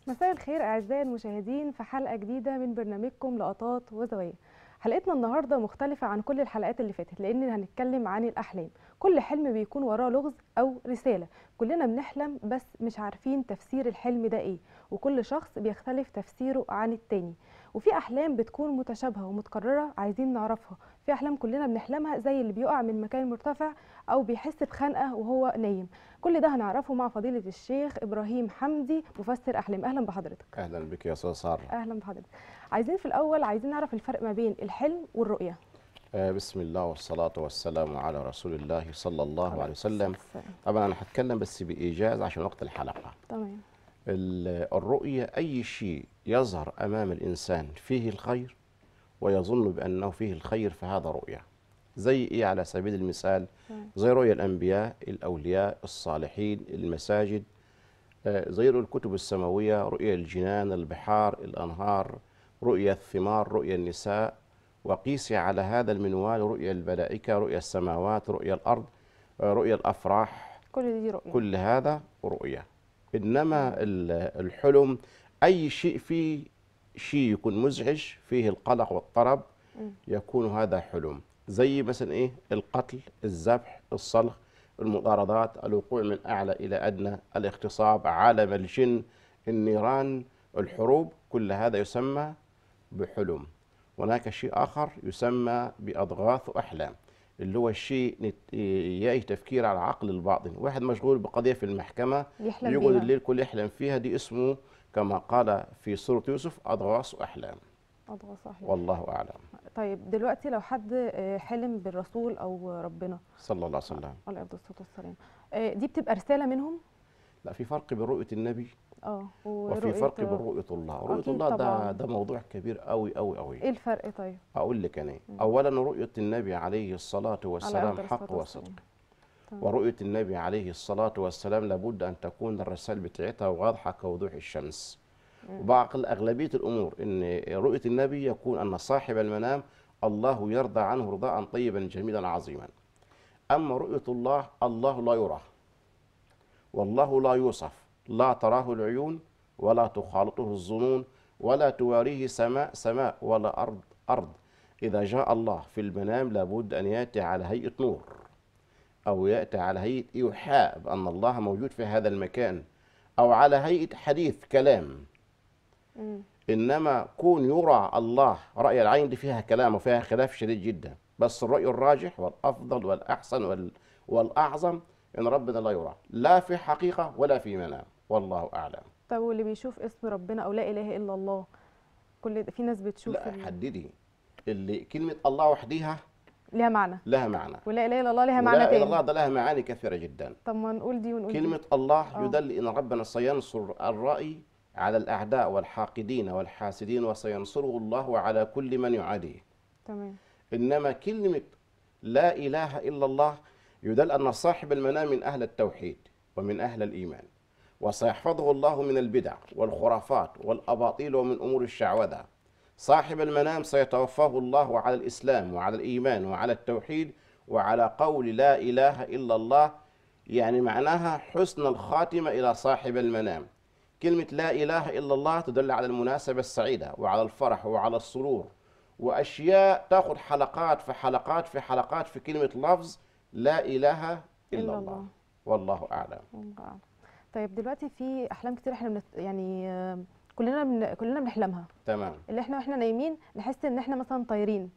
مساء الخير أعزائي المشاهدين في حلقة جديدة من برنامجكم لقطات وزوايا حلقتنا النهاردة مختلفة عن كل الحلقات اللي فاتت لأن هنتكلم عن الأحلام كل حلم بيكون وراه لغز أو رسالة كلنا بنحلم بس مش عارفين تفسير الحلم ده إيه وكل شخص بيختلف تفسيره عن التاني وفي أحلام بتكون متشابهة ومتكررة عايزين نعرفها في أحلام كلنا بنحلمها زي اللي بيقع من مكان مرتفع أو بيحس بخنقة وهو نايم كل ده هنعرفه مع فضيلة الشيخ إبراهيم حمدي مفسر أحلام أهلا بحضرتك اهلا بك يا استاذ ساره اهلا بحضرتك عايزين في الاول عايزين نعرف الفرق ما بين الحلم والرؤيه آه، بسم الله والصلاه والسلام على رسول الله صلى الله عليه وسلم طبعا انا هتكلم بس بايجاز عشان وقت الحلقه تمام ال- الرؤيه اي شيء يظهر امام الانسان فيه الخير ويظن بانه فيه الخير فهذا رؤيه زي ايه على سبيل المثال تمام. زي رؤيا الانبياء الاولياء الصالحين المساجد آه، زي رؤيا الكتب السماويه رؤيا الجنان البحار الانهار رؤيا الثمار رؤيا النساء وقيسي على هذا المنوال رؤيا الملائكه رؤيا السماوات رؤيا الارض آه، رؤيا الافراح كل دي رؤيه كل هذا رؤية إنما ال- الحلم أي شيء فيه شيء يكون مزعج فيه القلق والطرب مم. يكون هذا حلم زي مثلا إيه القتل الذبح الصلخ المطاردات الوقوع من أعلى إلى أدنى الاغتصاب عالم الجن النيران الحروب كل هذا يسمى بحلم هناك شيء آخر يسمى بأضغاث وأحلام اللي هو الشيء نت- يأتي تفكير على عقل الباطن واحد مشغول بقضية في المحكمة يحلم يقعد بيها الليل كله يحلم فيها دي اسمه كما قال في سورة يوسف أضغاث وأحلام اضغط صحيح والله أعلم طيب دلوقتي لو حد آه، حلم بالرسول او ربنا صلى الله عليه وسلم عليه الصلاه والسلام آه، دي بتبقى رساله منهم لا في فرق بين رؤية النبي اه وفي فرق بين رؤية الله رؤية أكيد الله ده طبعاً. ده موضوع كبير قوي قوي قوي ايه الفرق طيب أقول لك أنا مم. أولا رؤية النبي عليه الصلاة على والسلام أفضل حق الصلاة وصدق والسلام. تمام. ورؤية النبي عليه الصلاة والسلام لابد أن تكون الرسائل بتاعتها واضحة كوضوح الشمس مم. وبعقل أغلبية الأمور أن رؤية النبي يكون أن صاحب المنام الله يرضى عنه رضاء طيبا جميلا عظيما أما رؤية الله الله لا يرى والله لا يوصف لا تراه العيون ولا تخالطه الظنون ولا تواريه سماء سماء ولا أرض أرض إذا جاء الله في المنام لابد أن يأتي على هيئة نور أو يأتي على هيئة إيحاء بأن الله موجود في هذا المكان أو على هيئة حديث كلام مم. إنما كون يرى الله رأي العين دي فيها كلام وفيها خلاف شديد جدا بس الرأي الراجح والأفضل والأحسن وال والأعظم إن ربنا لا يرى لا في حقيقة ولا في منام والله أعلم طب واللي بيشوف اسم ربنا او لا اله الا الله كل ده في ناس بتشوف لا ال- حددي اللي كلمة الله وحدها ليها معنى لها معنى ولا اله الا الله ليها معنى لا إله تاني الله ده لها معاني كثيرة جدا طب ما نقول دي ونقول دي. كلمة الله آه. يدل إن ربنا سينصر الرأي على الأعداء والحاقدين والحاسدين وسينصره الله على كل من يعاديه تمام إنما كلمة لا إله إلا الله يدل أن صاحب المنام من أهل التوحيد ومن أهل الإيمان وسيحفظه الله من البدع والخرافات والأباطيل ومن أمور الشعوذة صاحب المنام سيتوفاه الله على الإسلام وعلى الإيمان وعلى التوحيد وعلى قول لا إله إلا الله يعني معناها حسن الخاتمة إلى صاحب المنام كلمة لا إله إلا الله تدل على المناسبة السعيدة وعلى الفرح وعلى السرور وأشياء تأخذ حلقات في حلقات في حلقات في كلمة لفظ لا إله إلا, إلا الله. الله. والله أعلم الله أعلم. طيب دلوقتي في احلام كتير احنا بنت... يعني آه، كلنا بن... كلنا بنحلمها تمام اللي احنا واحنا نايمين نحس ان احنا مثلا طايرين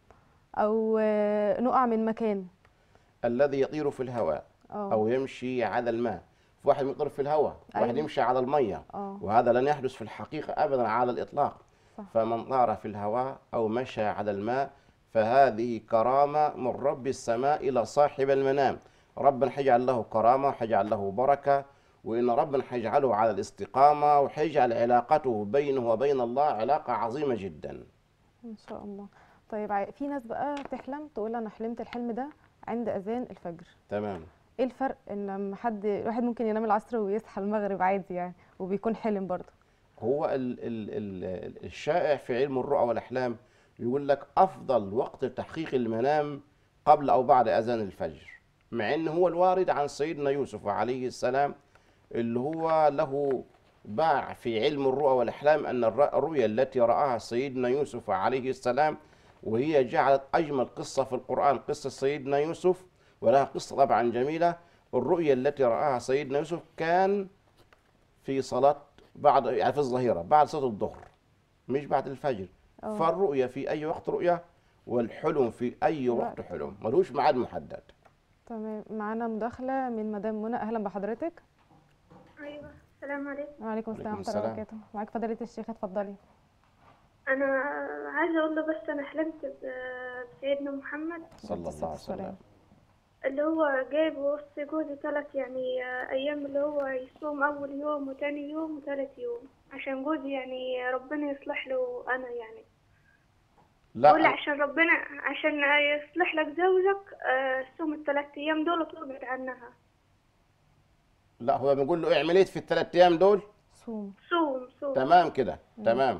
او آه، نقع من مكان الذي يطير في الهواء اه أو يمشي على الماء في واحد يطير في الهواء واحد أيوة. يمشي على المية اه وهذا لن يحدث في الحقيقة أبدا على الإطلاق صح. فمن طار في الهواء أو مشى على الماء فهذه كرامة من رب السماء إلى صاحب المنام ربنا حيجعل له كرامة وحيجعل له بركة وإن ربنا حيجعله على الاستقامة وحيجعل علاقته بينه وبين الله علاقة عظيمة جدا ان شاء الله طيب ع- في ناس بقى تحلم تقول انا حلمت الحلم ده عند اذان الفجر تمام ايه الفرق ان لما حد الواحد ممكن ينام العصر ويصحى المغرب عادي يعني وبيكون حلم برضه هو ال ال ال الشائع في علم الرؤى والأحلام يقول لك أفضل وقت تحقيق المنام قبل أو بعد أذان الفجر مع أنه هو الوارد عن سيدنا يوسف عليه السلام اللي هو له باع في علم الرؤى والأحلام أن الر- الرؤيا التي رآها سيدنا يوسف عليه السلام وهي جعلت أجمل قصة في القرآن قصة سيدنا يوسف ولها قصة طبعا جميلة الرؤيا التي رآها سيدنا يوسف كان في صلاة بعد يعني في الظهيرة بعد صلاة الظهر مش بعد الفجر أه. فالرؤيا في أي وقت رؤيا والحلم في أي وقت وقت. حلم ملوش ميعاد محدد تمام معانا مداخله من مدام منى اهلا بحضرتك ايوه السلام عليكم وعليكم السلام وعليكم ورحمه الله السلام. وبركاته معاك فضيله الشيخ اتفضلي انا عايزه اقول له بس انا حلمت ب- بسيدنا محمد صلى الله عليه السلام. وسلم اللي هو جايب وسط جوزي ثلاث يعني ايام اللي هو يصوم اول يوم وتاني يوم وتالت يوم عشان جوزي يعني ربنا يصلح له انا يعني بقول لا عشان ربنا عشان يصلح لك زوجك آه، صوم الثلاث ايام دول وتبعد عنها لا هو بيقول له اعمل ايه في الثلاث ايام دول صوم صوم صوم تمام كده تمام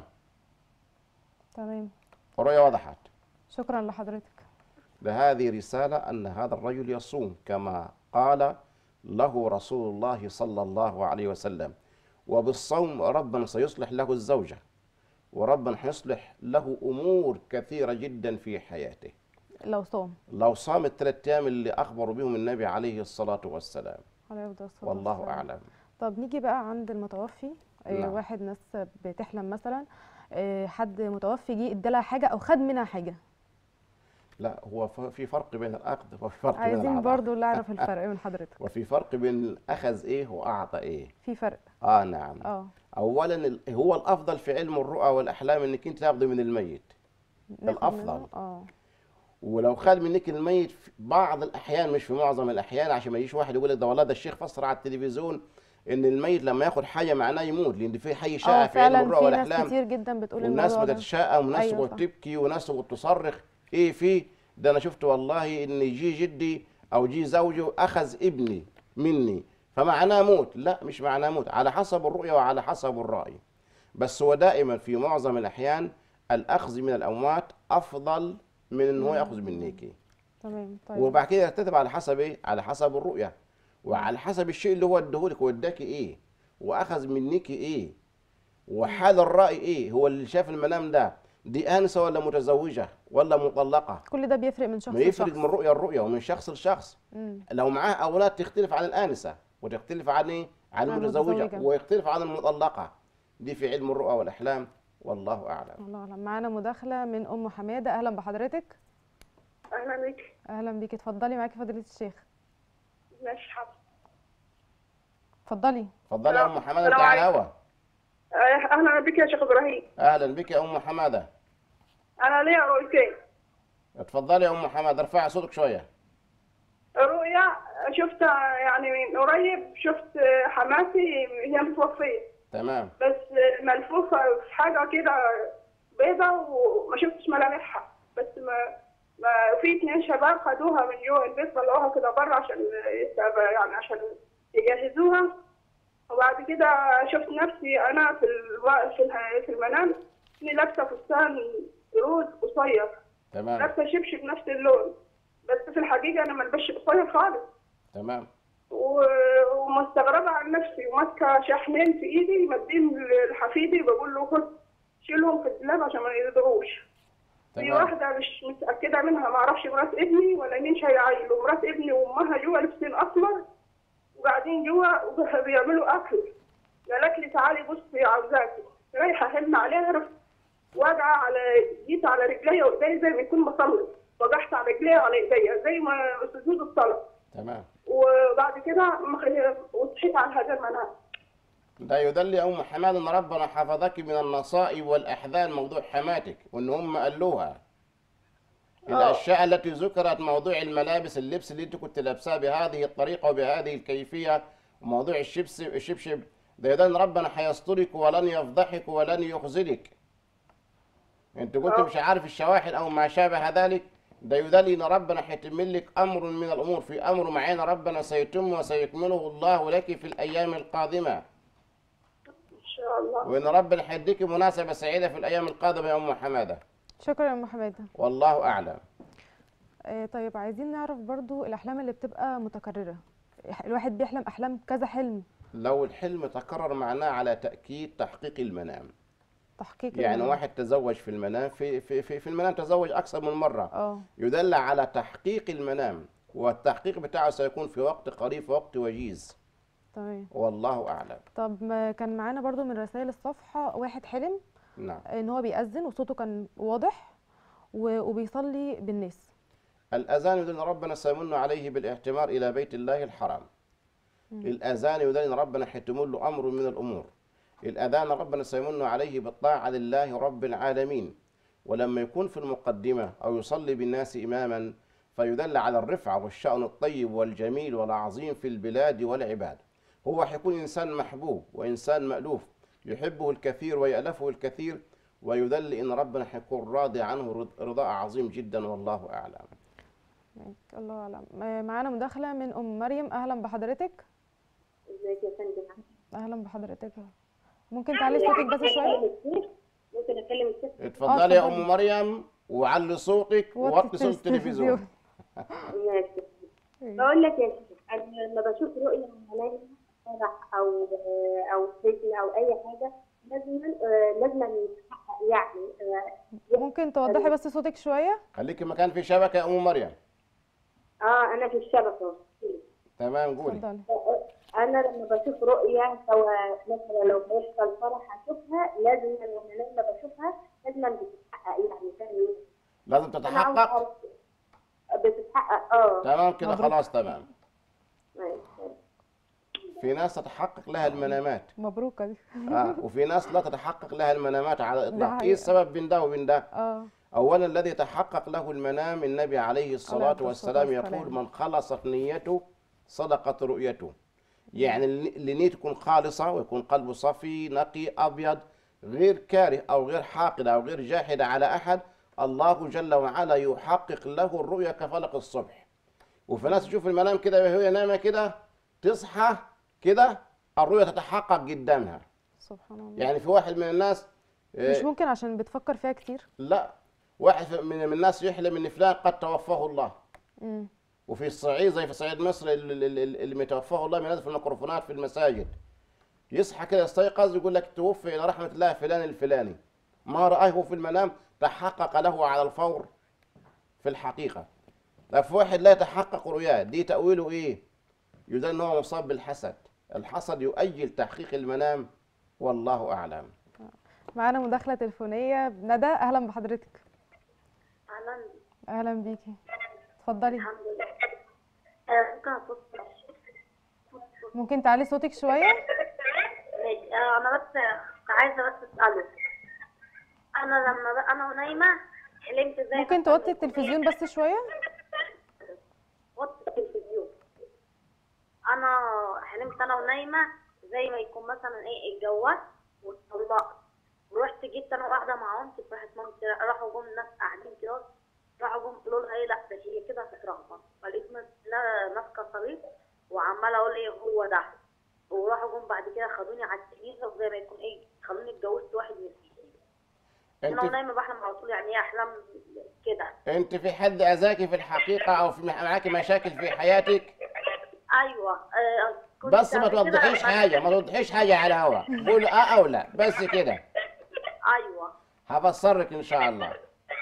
تمام الرؤيا وضحت شكرا لحضرتك لهذه رسالة أن هذا الرجل يصوم كما قال له رسول الله صلى الله عليه وسلم وبالصوم ربنا سيصلح له الزوجة وربنا حيصلح له أمور كثيرة جدا في حياته لو صوم لو صام الثلاث أيام اللي أخبر بهم النبي عليه الصلاة والسلام عليه الصلاة والله والسلام. أعلم طب نيجي بقى عند المتوفي آه، نعم. واحد ناس بتحلم مثلا آه، حد متوفي جه ادالها حاجه او خد منها حاجه لا هو ف- في فرق بين الأخذ وفي فرق بين عايزين العطاء برضو نعرف الفرق من حضرتك وفي فرق بين أخذ إيه وأعطى إيه في فرق آه نعم اه اولا ال- هو الافضل في علم الرؤى والاحلام انك انت تاخذي من الميت ناخد الأفضل. منه؟ اه ولو خد منك الميت في بعض الاحيان مش في معظم الاحيان عشان ما يجيش واحد يقول لك ده والله ده الشيخ فسر على التلفزيون ان الميت لما ياخد حاجه معناه يموت لان في حي اه شائع في علم فعلا الرؤى في ناس والاحلام كتير جدا بتقول والناس الموضوع ده بتتشائم وناس أيوة تقعد صح. تبكي وناس تقعد تصرخ ايه في ده انا شفت والله ان جي جدي او جي زوجي اخذ ابني مني فمعناه موت لا مش معناه موت على حسب الرؤيه وعلى حسب الراي بس هو دائما في معظم الاحيان الاخذ من الاموات افضل من ان هو ياخذ منك تمام طيب وبعد كده يرتب على حسب ايه على حسب الرؤيه وعلى حسب الشيء اللي هو اداهولك واداكي ايه واخذ منك ايه وحال الراي ايه هو اللي شاف المنام ده دي انسه ولا متزوجه ولا مطلقه كل ده بيفرق من شخص ما يفرق لشخص من رؤيه لرؤيه ومن شخص لشخص مم. لو معاه اولاد تختلف عن الانسه وتختلف عن ايه عن عن المتزوجه المتزوجة. ويختلف عن المطلقه دي في علم الرؤى والاحلام والله اعلم الله اعلم معانا مداخله من ام حماده اهلا بحضرتك اهلا بك اهلا بيكي اتفضلي معاكي فضيله الشيخ ماشي حاضر اتفضلي اتفضلي يا السلام- ام حماده انت السلام على عليكم. الهوا آه، اهلا بك يا شيخ ابراهيم اهلا بك يا ام حماده انا ليا رؤيتين اتفضلي يا ام حماده ارفعي صوتك شويه رؤيا شفتها يعني من قريب شفت حماتي هي متوفية تمام بس ملفوفة في حاجة كده بيضة وما شفتش ملامحها بس ما ما في اتنين شباب خدوها من جوه البيت طلعوها كده بره عشان يتابع- يعني عشان يجهزوها وبعد كده شفت نفسي انا في الو... في الح- في المنام اني لابسه فستان روز قصير تمام لابسه شبشب نفس اللون بس في الحقيقه انا ما لبسش قصير خالص تمام و- ومستغربة عن نفسي وماسكة شحنين في إيدي مدين لحفيدي بقول له خد شيلهم في الدولاب عشان ما يضروش. في تمام واحدة مش متأكدة منها ما أعرفش مرات ابني ولا مين شايعين ومرات ابني وأمها جوا لابسين أسمر وقاعدين جوا وبيعملوا أكل. قالت لي تعالي بصي عاوزاكي. رايحة أهم عليها رحت واقعة على جيت على رجليا وإيديا زي ما يكون بصلي. وقعت على رجليا وعلى إيديا زي ما سجود الصلاة. تمام وبعد كده مخ- وصحيت على هذا المنام ده يدل يا ام حماد ان ربنا حفظك من النصائب والاحزان موضوع حماتك وان هم قالوها الاشياء التي ذكرت موضوع الملابس اللبس اللي انت كنت لابساه بهذه الطريقه وبهذه الكيفيه وموضوع الشبس الشبشب ده يدل ان ربنا حيسترك ولن يفضحك ولن يخذلك انت قلت آه. مش عارف الشواحن او ما شابه ذلك ده يدل ان ربنا حيتم لك امر من الامور في امر معين ربنا سيتم وسيكمله الله لك في الايام القادمه ان شاء الله وان ربنا حيديك مناسبه سعيده في الايام القادمه يا ام حماده شكرا يا ام حماده والله اعلم آه طيب عايزين نعرف برضو الاحلام اللي بتبقى متكرره الواحد بيحلم احلام كذا حلم لو الحلم تكرر معناه على تأكيد تحقيق المنام تحقيق يعني المنام. واحد تزوج في المنام في في في, في المنام تزوج أكثر من مرة اه يدل على تحقيق المنام والتحقيق بتاعه سيكون في وقت قريب في وقت وجيز تمام والله أعلم طب ما كان معانا برضو من رسائل الصفحة واحد حلم نعم ان هو بيأذن وصوته كان واضح و- وبيصلي بالناس الأذان يدل أن ربنا سيمن عليه بالاعتمار إلى بيت الله الحرام الأذان يدل أن ربنا حيتم له أمر من الأمور الأذان ربنا سيمن عليه بالطاعة لله رب العالمين ولما يكون في المقدمة أو يصلي بالناس إماما فيدل على الرفعة والشأن الطيب والجميل والعظيم في البلاد والعباد هو حيكون إنسان محبوب وإنسان مألوف يحبه الكثير ويألفه الكثير ويدل إن ربنا حيكون راضي عنه رض- رضاء عظيم جدا والله أعلم ماشي، الله اعلم آه، معانا مداخلة من ام مريم اهلا بحضرتك ازيك يا فندم اهلا بحضرتك ممكن تعلي صوتك بس شوية ممكن اكلم الست اتفضلي يا اتفضلي. ام مريم وعلي صوتك ووطي صوت التلفزيون ماشي بقول لك يا شيخ انا لما بشوف رؤيه منام فرح او او حزن او اي حاجه لازم آه، لازم يتحقق يعني آه، ممكن توضحي بس صوتك شوية خليكي مكان في شبكه يا ام مريم اه انا في الشبكه تمام قولي اتفضلي انا لما بشوف رؤيه سواء مثلا لو هيحصل فرح اشوفها لازم لما لما بشوفها لازم بتتحقق يعني فاهم لازم انا تتحقق عاوزة أعرف- بتتحقق اه تمام كده مبروك. خلاص تمام ماشي. في ناس تتحقق لها المنامات مبروكة دي آه. وفي ناس لا تتحقق لها المنامات على الاطلاق حقيقة. ايه السبب بين ده وبين ده اه اولا الذي تحقق له المنام النبي عليه الصلاه الصلاة والسلام والسلام. يقول من خلصت نيته صدقت رؤيته يعني اللي نيته تكون خالصه ويكون قلبه صفي نقي ابيض غير كاره او غير حاقد او غير جاحد على احد الله جل وعلا يحقق له الرؤيا كفلق الصبح وفي ناس تشوف المنام كده وهي نايمه كده تصحى كده الرؤيا تتحقق قدامها سبحان الله يعني في واحد من الناس مش آه، ممكن عشان بتفكر فيها كتير لا واحد من من الناس يحلم ان فلان قد توفاه الله امم وفي الصعيد زي في صعيد مصر اللي, اللي, اللي متوفاه الله بينزل في الميكروفونات في المساجد يصحى كده يستيقظ يقول لك توفي الى رحمه الله فلان الفلاني ما رآه في المنام تحقق له على الفور في الحقيقه لا في واحد لا يتحقق رؤياه دي تأويله ايه؟ يدل ان هو مصاب بالحسد الحسد يؤجل تحقيق المنام والله اعلم معانا مداخلة تليفونية ندى اهلا بحضرتك اهلا اهلا بيكي اتفضلي الحمد لله آه، ممكن ابص ممكن تعلي صوتك شوية ماشي آه، انا بس عايزه بس اساله انا لما ب... انا ونايمه حلمت زي ممكن توطي التلفزيون بس شوية وطي التلفزيون انا حلمت انا ونايمه زي ما يكون مثلا ايه اتجوزت واتطلقت ورحت جيت انا قاعده مع مامتي راحت مامتي راحوا جم ناس قاعدين كده راحوا جم قالوا لها ايه لا ده هي كده هتترهبط فلقيت ناس- لا- ماسكه صليب وعماله اقول ايه هو ده وراحوا جم بعد كده خدوني على السرير وزي ما يكون ايه خلوني اتجوزت واحد من السرير انا انت ونايمه بحلم على طول يعني ايه احلام كده انت في حد اذاكي في الحقيقه او في معاكي مشاكل في حياتك ايوه آه، كنت بس ما قبل كده توضحيش لما- حاجه ما توضحيش حاجه على الهواء قول اه او لا بس كده ايوه هفسرك ان شاء الله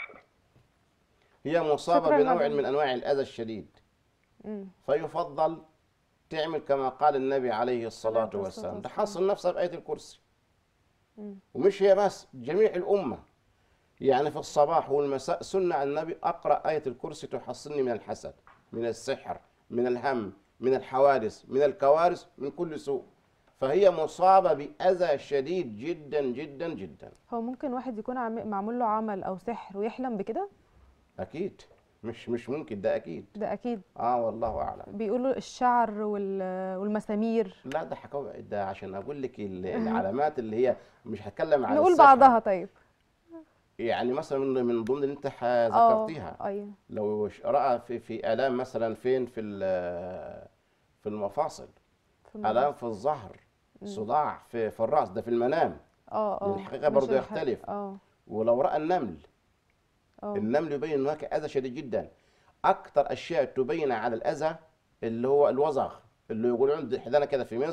هي مصابه شكراً بنوع لك. من انواع الاذى الشديد امم فيفضل تعمل كما قال النبي عليه الصلاه الصلاة والسلام والسلام. تحصن نفسها بايه الكرسي مم. ومش هي بس جميع الامه يعني في الصباح والمساء سنة عن النبي أقرأ آية الكرسي تحصني من الحسد من السحر من الهم من الحوادث من الكوارث من كل سوء فهي مصابة بأذى شديد جدا جدا جدا هو ممكن واحد يكون عم- معمول له عمل او سحر ويحلم بكده أكيد مش مش ممكن ده أكيد ده اكيد آه والله أعلم بيقولوا الشعر وال- والمسامير لا ده حكاوي ده عشان أقول لك ال- العلامات اللي هي مش هتكلم عن نقول السحر. بعضها طيب يعني مثلا من من ضمن اللي أنت ح- اه ذكرتيها ايوه لو ش- رأى في في آلام مثلا فين في ال- في المفاصل في الموضوع. آلام في الظهر صداع في في الرأس ده في المنام اه اه لأن الحقيقة مش برضه الح- يختلف. اه ولو رأى النمل اه النمل يبين ان هناك اذى شديد جدا اكثر اشياء تبين على الاذى اللي هو الوزغ اللي يقول عند حدانا كده في مصر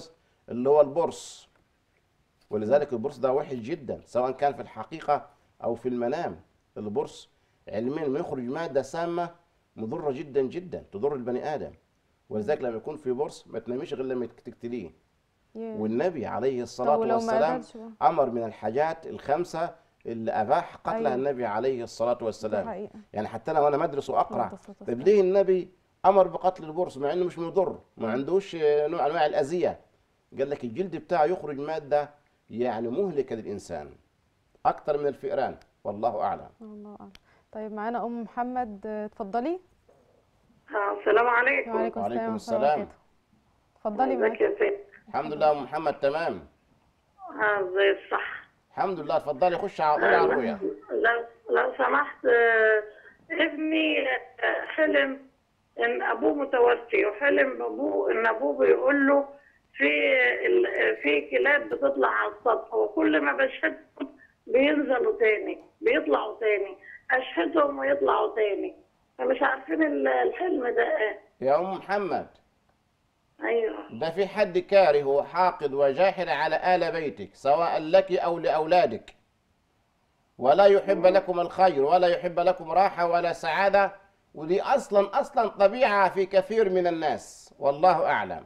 اللي هو البرص ولذلك البرص ده وحش جدا سواء كان في الحقيقة أو في المنام البرص علميا لما يخرج مادة سامة مضرة جدا جدا تضر البني آدم ولذلك لما يكون في برص ما تناميش غير لما تقتليه ياه. والنبي عليه الصلاة طب ولو ما والسلام قدرش بقى؟ أمر من الحاجات الخمسة اللي أباح قتلها أيوة. النبي عليه الصلاة دي والسلام حقيقة يعني حتى أنا وأنا مدرس وأقرأ عليه الصلاة طيب والسلام. ليه النبي أمر بقتل البرص مع إنه مش مضر ما عندوش آه، نوع أنواع الأذية قال لك الجلد بتاعه يخرج مادة يعني مهلكة للإنسان أكثر من الفئران والله أعلم الله أعلم طيب معانا ام محمد آه، اتفضلي آه، السلام عليكم وعليكم وعليكم السلام ورحمة الله السلام. وبركاته. اتفضلي ازيك معاكي يا ست الحمد لله أم محمد تمام اه زي الصح الحمد لله اتفضلي خش على قولي على الرؤيا لو لو سمحت آه، ابني آه، حلم ان ابوه متوفي وحلم ابوه ان ابوه بيقول له في ال- في كلاب بتطلع على السطح وكل ما بشهدهم بينزلوا تاني بيطلعوا تاني اشهدهم ويطلعوا تاني فمش عارفين ال- الحلم ده ايه يا أم محمد ايوه ده في حد كاره وحاقد وجاحد على آل بيتك سواء لك أو لأولادك ولا يحب لكم الخير ولا يحب لكم راحة ولا سعادة ودي أصلا أصلا طبيعة في كثير من الناس والله أعلم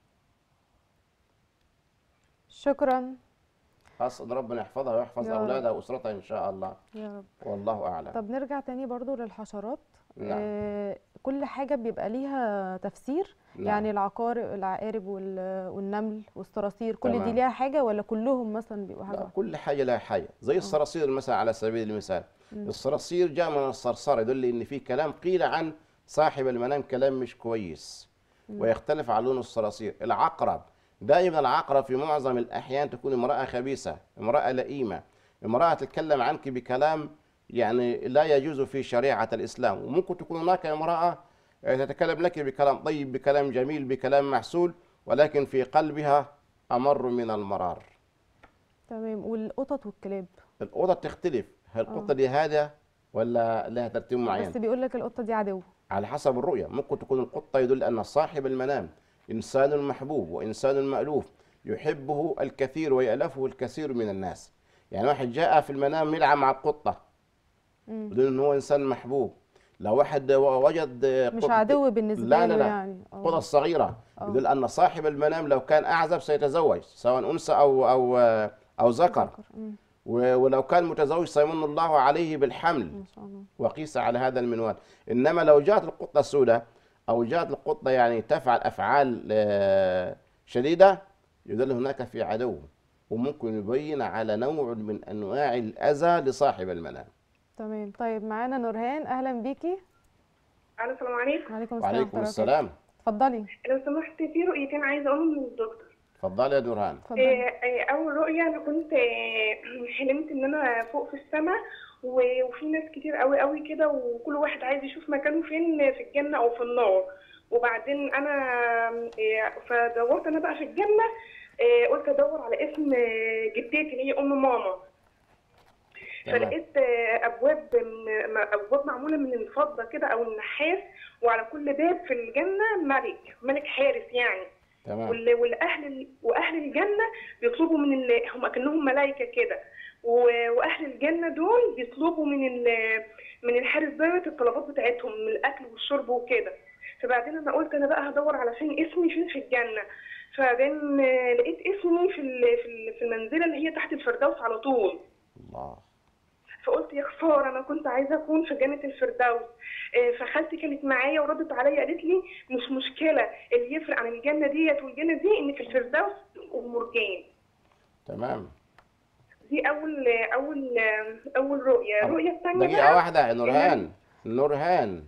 شكرا خاصة إن ربنا يحفظها ويحفظ يا رب. أولادها وأسرتها إن شاء الله يا رب والله أعلم طب نرجع تاني برضو للحشرات نعم. آه كل حاجة بيبقى ليها تفسير نعم. يعني العقارب العقارب وال- والنمل والصراصير كل دي تمام. ليها حاجة ولا كلهم مثلا بيبقوا حاجة لا واحدة؟ كل حاجة لها حاجة زي الصراصير مثلا على سبيل المثال الصراصير جاء من الصرصار يدل ان في كلام قيل عن صاحب المنام كلام مش كويس ويختلف عن لون الصراصير العقرب دائما العقرب في معظم الاحيان تكون امراه خبيثه امراه لئيمه امراه تتكلم عنك بكلام يعني لا يجوز في شريعه الاسلام وممكن تكون هناك امراه تتكلم لك بكلام طيب بكلام جميل بكلام محسول ولكن في قلبها امر من المرار تمام والقطط والكلاب الأوضة تختلف هل القطة دي هادية ولا لها ترتيب معين بس بيقول لك القطة دي عدو على حسب الرؤية ممكن تكون القطة يدل أن صاحب المنام إنسان محبوب وإنسان مألوف يحبه الكثير ويألفه الكثير من الناس يعني واحد جاء في المنام يلعب مع القطة مم. يدل أن هو إنسان محبوب لو واحد وجد مش قط- عدو بالنسبة لا لا له لا يعني آه. القطط الصغيرة آه. يدل أن صاحب المنام لو كان أعزب سيتزوج سواء أنثى أو أو أو ذكر مم. و- ولو كان متزوج سيمن الله عليه بالحمل ما شاء الله وقيس على هذا المنوال إنما لو جاءت القطة السوداء أو جاءت القطة يعني تفعل أفعال آه، شديدة يدل هناك في عدو وممكن يبين على نوع من أنواع الأذى لصاحب المنام تمام طيب معانا نورهان اهلا بيكي الو السلام عليكم وعليكم السلام وعليكم ورحمة الله السلام اتفضلي لو سمحت في رؤيتين عايزه اقولهم للدكتور تفضلي يا نورهان اتفضلي آه، آه، اول رؤيه انا كنت آه، حلمت ان انا فوق في السماء و- وفي ناس كتير قوي قوي كده وكل واحد عايز يشوف مكانه فين في الجنه او في النار وبعدين انا آه، فدورت انا بقى في الجنه آه، قلت ادور على اسم آه، جدتي اللي هي ام ماما تمام فلقيت آه، ابواب من م- ابواب معموله من الفضه كده او النحاس وعلى كل باب في الجنه ملك ملك حارس يعني تمام وال- والاهل واهل الجنه بيطلبوا من ال... هم كانهم ملائكه كده و- واهل الجنه دول بيطلبوا من ال... من الحارس دوت الطلبات بتاعتهم من الاكل والشرب وكده فبعدين انا قلت انا بقى هدور على فين اسمي فين في الجنه فبعدين آه، لقيت اسمي في ال- في ال- في المنزله اللي هي تحت الفردوس على طول الله فقلت يا خساره انا كنت عايزه اكون في جنه الفردوس آه، فخالتي كانت معايا وردت عليا قالت لي مش مشكله اللي يفرق عن الجنه ديت والجنه دي ان في الفردوس ومرجان تمام دي اول اول اول رؤيه طب الرؤيه الثانيه دقيقة واحدة يا نورهان نورهان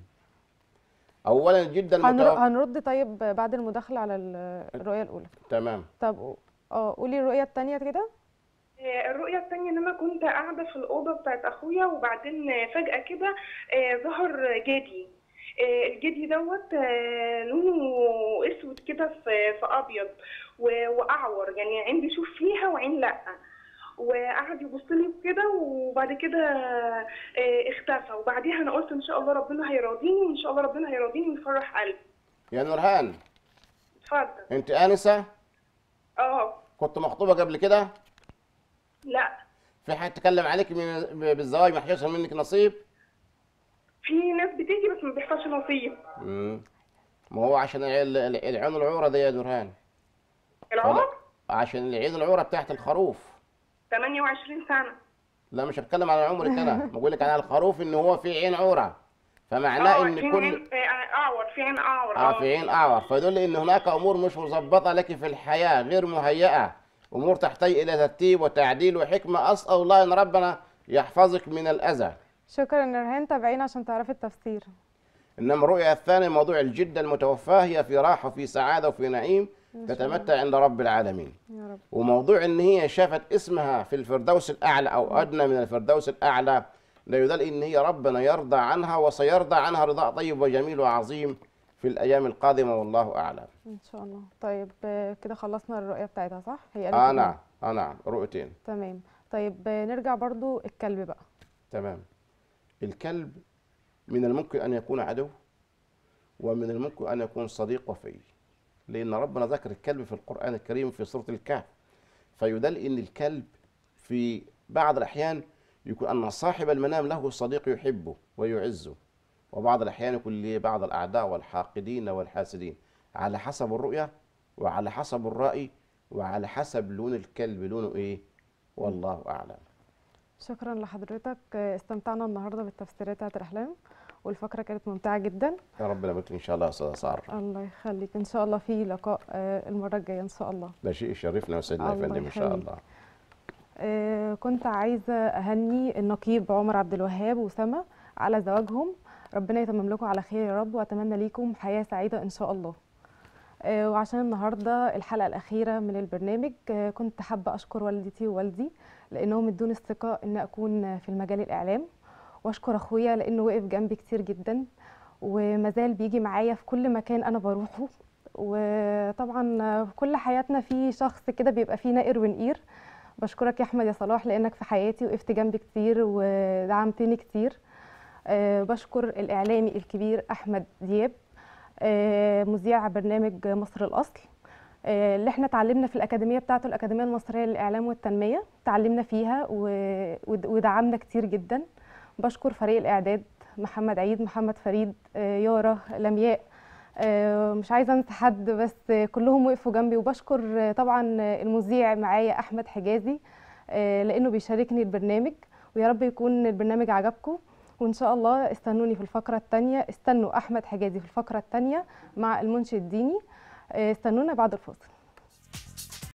أولا جدا هنر... متوقع هنرد طيب بعد المداخلة على ال- الرؤية الأولى تمام طب اه قولي الرؤية التانية كده آه، الرؤيه الثانيه ان انا كنت قاعده في الاوضه بتاعت اخويا وبعدين آه، فجاه كده آه، ظهر جدي آه، الجدي دوت آه، لونه اسود كده في في ابيض و- واعور يعني عين بيشوف فيها وعين لا وقعد يبص لي كده وبعد كده آه، اختفى وبعديها انا قلت ان شاء الله ربنا هيراضيني وان شاء الله ربنا هيراضيني ويفرح قلبي يا نورهان اتفضل أنت آنسة اه كنت مخطوبه قبل كده لا في حد تكلم عليك من بالزواج ما حصل منك نصيب في ناس بتيجي بس ما بيحصلش نصيب مم. ما هو عشان العين العين العوره دي يا درهان العمر عشان العين العوره بتاعت الخروف 28 سنة لا مش هتكلم على عمرك انا بقول لك على الخروف ان هو في عين عوره فمعناه اه ان في كل عين آه، اعور في عين اعور اه في عين اعور فيدل ان هناك امور مش مظبطه لك في الحياه غير مهيئه امور تحتاج الى ترتيب وتعديل وحكمه اسال الله ان ربنا يحفظك من الاذى شكرا يا نورهان تابعينا عشان تعرفي التفسير انما الرؤيا الثانيه موضوع الجده المتوفاه هي في راحه وفي سعاده وفي نعيم تتمتع عند رب العالمين يا رب وموضوع ان هي شافت اسمها في الفردوس الاعلى او ادنى من الفردوس الاعلى لا يدل ان هي ربنا يرضى عنها وسيرضى عنها رضاء طيب وجميل وعظيم في الايام القادمه والله اعلم. ان شاء الله طيب آه، كده خلصنا الرؤيه بتاعتها صح هي قالت اه إيه؟ نعم اه نعم رؤيتين تمام طيب آه، نرجع برضو الكلب بقى تمام. الكلب من الممكن ان يكون عدو ومن الممكن ان يكون صديق وفي لان ربنا ذكر الكلب في القران الكريم في سوره الكهف فيدل ان الكلب في بعض الاحيان يكون ان صاحب المنام له صديق يحبه ويعزه وبعض الاحيان يكون له بعض الاعداء والحاقدين والحاسدين على حسب الرؤيه وعلى حسب الراي وعلى حسب لون الكلب لونه ايه والله اعلم شكرا لحضرتك آه، استمتعنا النهارده بالتفسيرات بتاعت الاحلام والفقره كانت ممتعه جدا يا رب نبارك ان شاء الله يا استاذ ساره الله يخليك ان شاء الله في لقاء آه، المره الجايه ان شاء الله ده شيء يشرفنا ويسعدنا يا الله فندم ان شاء يخليك. الله آه، كنت عايزه اهني النقيب عمر عبد الوهاب وسما على زواجهم ربنا يتمم لكم على خير يا رب واتمنى ليكم حياه سعيده ان شاء الله آه، وعشان النهارده الحلقه الاخيره من البرنامج آه، كنت حابه اشكر والدتي ووالدي لانهم ادوني الثقه ان اكون في المجال الاعلام واشكر اخويا لانه وقف جنبي كتير جدا ومازال بيجي معايا في كل مكان انا بروحه وطبعا في كل حياتنا في شخص كده بيبقى فيه نائر ونقير بشكرك يا احمد يا صلاح لانك في حياتي وقفت جنبي كتير ودعمتني كتير أه بشكر الاعلامي الكبير احمد دياب أه مذيع برنامج مصر الاصل أه اللي احنا اتعلمنا في الاكاديميه بتاعته الاكاديميه المصريه للاعلام والتنميه اتعلمنا فيها و- ود- ودعمنا كتير جدا بشكر فريق الاعداد محمد عيد محمد فريد آه، يارا لمياء آه، مش عايزه انسى حد بس آه، كلهم وقفوا جنبي وبشكر آه، طبعا آه، المذيع معايا احمد حجازي آه، لانه بيشاركني البرنامج ويا رب يكون البرنامج عجبكم وان شاء الله استنوني في الفقره الثانيه استنوا احمد حجازي في الفقره الثانيه مع المنشد الديني آه، استنونا بعد الفاصل